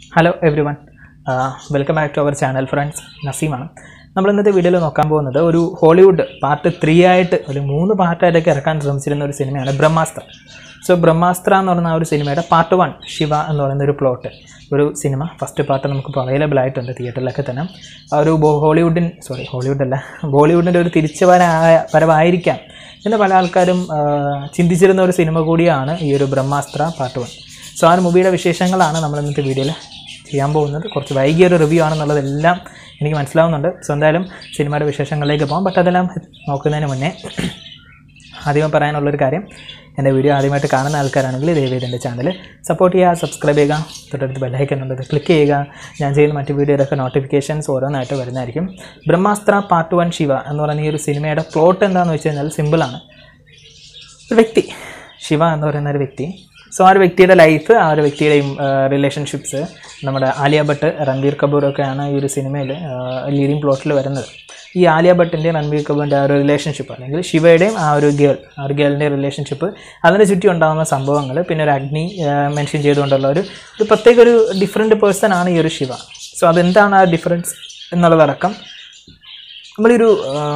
hello everyone welcome back to our channel friends നസീമാണ് നമ്മൾ ഇന്നത്തെ വീഡിയോയിൽ നോക്കാൻ പോകുന്നത് ഒരു ഹോളിവുഡ് പാർട്ട് ത്രീ ആയിട്ട് ഒരു മൂന്ന് പാർട്ടായിട്ടൊക്കെ ഇറക്കാൻ ശ്രമിച്ചിരുന്ന ഒരു സിനിമയാണ് ബ്രഹ്മാസ്ത്ര സോ ബ്രഹ്മാസ്ത്ര എന്ന് പറയുന്ന ആ ഒരു സിനിമയുടെ പാർട്ട് വൺ ശിവ എന്ന് പറയുന്ന ഒരു പ്ലോട്ട് ഒരു സിനിമ ഫസ്റ്റ് പാർട്ട് നമുക്കിപ്പോൾ അവൈലബിൾ ആയിട്ടുണ്ട് തിയേറ്ററിലൊക്കെ തന്നെ ആ ഒരു ബോ- ഹോളിവുഡിൻ സോറി ഹോളിവുഡ് അല്ല ബോളിവുഡിൻ്റെ ഒരു തിരിച്ചുവരവായ വരവായിരിക്കാം എന്ന് പല ആൾക്കാരും ആ, ചിന്തിച്ചിരുന്ന ഒരു സിനിമ കൂടിയാണ് ഈ ഒരു ബ്രഹ്മാസ്ത്ര പാർട്ട് വൺ സോ ആ ഒരു മൂവിയുടെ വിശേഷങ്ങളാണ് നമ്മൾ ഇന്നത്തെ വീഡിയോയിൽ ചെയ്യാൻ പോകുന്നത് കുറച്ച് വൈകിയ ഒരു റിവ്യൂ ആണെന്നുള്ളതെല്ലാം എനിക്ക് മനസ്സിലാവുന്നുണ്ട് സോ എന്തായാലും സിനിമയുടെ വിശേഷങ്ങളിലേക്ക് പോകാം ബട്ട് അതെല്ലാം നോക്കുന്നതിന് മുന്നേ ആദ്യം പറയാനുള്ളൊരു കാര്യം എൻ്റെ വീഡിയോ ആദ്യമായിട്ട് കാണുന്ന ആൾക്കാരാണെങ്കിൽ ദയവേദി എൻ്റെ ചാനൽ സപ്പോർട്ട് ചെയ്യുക സബ്സ്ക്രൈബ് ചെയ്യുക തൊട്ടടുത്ത് ബെല്ലൈക്കൻ ഉണ്ട് ക്ലിക്ക് ചെയ്യുക ഞാൻ ചെയ്യുന്ന മറ്റ് വീഡിയോയിലൊക്കെ നോട്ടിഫിക്കേഷൻസ് ഓരോന്നായിട്ട് വരുന്നതായിരിക്കും ബ്രഹ്മാസ്ത്ര പാർട്ട് വൺ ശിവ എന്ന് പറയുന്ന ഈ ഒരു സിനിമയുടെ പ്ലോട്ട് എന്താണെന്ന് വെച്ച് കഴിഞ്ഞാൽ സിമ്പിളാണ് ഒരു വ്യക്തി ശിവ എന്ന് പറയുന്ന ഒരു വ്യക്തി സോ ആ ഒരു വ്യക്തിയുടെ ലൈഫ് ആ ഒരു വ്യക്തിയുടെയും റിലേഷൻഷിപ്സ് നമ്മുടെ ആലിയ ഭട്ട് രൺബീർ കപൂറൊക്കെയാണ് ഈ ഒരു സിനിമയിൽ ലീഡിങ് പ്ലോട്ടിൽ വരുന്നത് ഈ ആലിയ ഭട്ടിൻ്റെയും രൺബീർ കപൂറിൻ്റെ ആ ഒരു റിലേഷൻഷിപ്പ് അല്ലെങ്കിൽ ശിവയുടെയും ആ ഒരു ഗേൾ ആ ഒരു ഗേളിൻ്റെ റിലേഷൻഷിപ്പ് അതിന് ചുറ്റി ഉണ്ടാകുന്ന സംഭവങ്ങൾ പിന്നെ ഒരു അഗ്നി മെൻഷൻ ചെയ്തുകൊണ്ടുള്ള ഒരു ഒരു പ്രത്യേക ഒരു ഡിഫറെൻറ്റ് പേഴ്സൺ ആണ് ഈ ഒരു ശിവ സോ അതെന്താണ് ആ ഡിഫറൻസ് എന്നുള്ളതടക്കം നമ്മളൊരു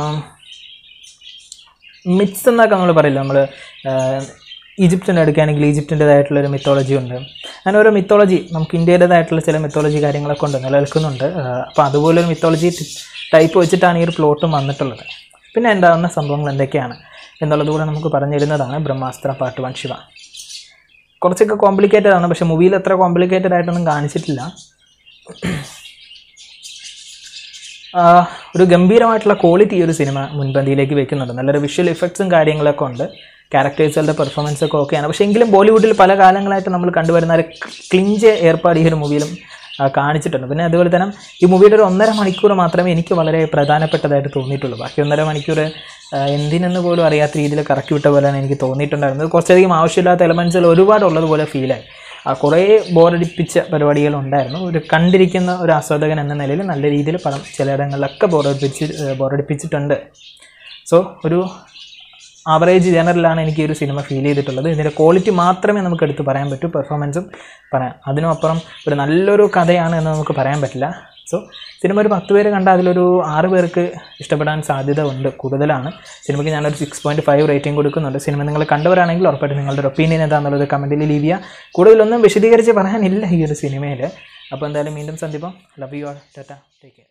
മിത്സ് എന്നൊക്കെ നമ്മൾ പറയില്ല നമ്മൾ ഈജിപ്തിൻ്റെ എടുക്കുകയാണെങ്കിൽ ഈജിപ്തിൻ്റെതായിട്ടുള്ള ഒരു മിത്തോളജി ഉണ്ട് അങ്ങനെ ഓരോ മിത്തോളജി നമുക്ക് ഇന്ത്യയുടേതായിട്ടുള്ള ചില മിത്തോളജി കാര്യങ്ങളൊക്കെ ഉണ്ട് നിലനിൽക്കുന്നുണ്ട് അപ്പോൾ അതുപോലെ ഒരു മിത്തോളജി ടൈപ്പ് വെച്ചിട്ടാണ് ഈ ഒരു പ്ലോട്ടും വന്നിട്ടുള്ളത് പിന്നെ ഉണ്ടാകുന്ന സംഭവങ്ങൾ എന്തൊക്കെയാണ് എന്നുള്ളത് കൂടെ നമുക്ക് പറഞ്ഞിരുന്നതാണ് ബ്രഹ്മാസ്ത്ര പാർട്ട് വൺ ശിവ കുറച്ചൊക്കെ കോംപ്ലിക്കേറ്റഡ് ആണ് പക്ഷേ മൂവിയിൽ അത്ര കോംപ്ലിക്കേറ്റഡ് ആയിട്ടൊന്നും കാണിച്ചിട്ടില്ല ആ, ഒരു ഗംഭീരമായിട്ടുള്ള ക്വാളിറ്റി ഈ ഒരു സിനിമ മുൻപന്തിയിലേക്ക് വെക്കുന്നുണ്ട് നല്ലൊരു വിഷ്വൽ ഇഫക്ട്സും കാര്യങ്ങളൊക്കെ ഉണ്ട് ക്യാരക്ടേഴ്സുകളുടെ പെർഫോമൻസ് ഒക്കെ ഓക്കെയാണ് പക്ഷേ എങ്കിലും ബോളിവുഡിൽ പല കാലങ്ങളായിട്ട് നമ്മൾ കണ്ടുവരുന്ന ഒരു ക്ലിഞ്ച് ഏർപ്പാട് ഈ ഒരു മൂവിയിലും ആ, കാണിച്ചിട്ടുണ്ട് പിന്നെ അതുപോലെ തന്നെ ഈ മൂവിയുടെ ഒരു ഒന്നര മണിക്കൂർ മാത്രമേ എനിക്ക് വളരെ പ്രധാനപ്പെട്ടതായിട്ട് തോന്നിയിട്ടുള്ളൂ ബാക്കി ഒന്നര മണിക്കൂർ ആ, എന്തിനെന്ന് പോലും അറിയാത്ത രീതിയിൽ കറക്കി വിട്ട പോലെയാണ് എനിക്ക് തോന്നിയിട്ടുണ്ടായിരുന്നത് കുറച്ചധികം ആവശ്യമില്ലാത്ത എലമെൻസുകൾ ഒരുപാട് ഉള്ളതുപോലെ ഫീലായി ആ കുറേ ബോറടിപ്പിച്ച പരിപാടികൾ ഉണ്ടായിരുന്നു ഒരു കണ്ടിരിക്കുന്ന ഒരു ആസ്വാദകൻ എന്ന നിലയിൽ നല്ല രീതിയിൽ പടം ചിലയിടങ്ങളിലൊക്കെ ബോറടിപ്പിച്ച് ബോറടിപ്പിച്ചിട്ടുണ്ട് സോ ഒരു ആവറേജ് ജനറലാണ് എനിക്ക് ഈ ഒരു സിനിമ ഫീൽ ചെയ്തിട്ടുള്ളത് ഇതിൻ്റെ ക്വാളിറ്റി മാത്രമേ നമുക്ക് എടുത്ത് പറയാൻ പറ്റൂ പെർഫോമൻസും പറയാം അതിനും അപ്പുറം ഒരു നല്ലൊരു കഥയാണ് എന്ന് നമുക്ക് പറയാൻ പറ്റില്ല സോ സിനിമ ഒരു പത്ത് പേര് കണ്ടാൽ അതിലൊരു ആറ് പേർക്ക് ഇഷ്ടപ്പെടാൻ സാധ്യത ഉണ്ട് കൂടുതലാണ് സിനിമയ്ക്ക് ഞാനൊരു സിക്സ് പോയിൻറ്റ് ഫൈവ് റേറ്റിംഗ് കൊടുക്കുന്നുണ്ട് സിനിമ നിങ്ങൾ കണ്ടവരാണെങ്കിൽ ഉറപ്പായിട്ടും നിങ്ങളുടെ ഒരു ഒപ്പീനിയൻ എന്താണെന്നുള്ളത് കമൻറ്റിൽ ലീവ് ചെയ്യുക കൂടുതലൊന്നും വിശദീകരിച്ച് പറയാനില്ല ഈ ഒരു സിനിമയിൽ അപ്പോൾ എന്തായാലും വീണ്ടും സന്ദീപം love you all tata take care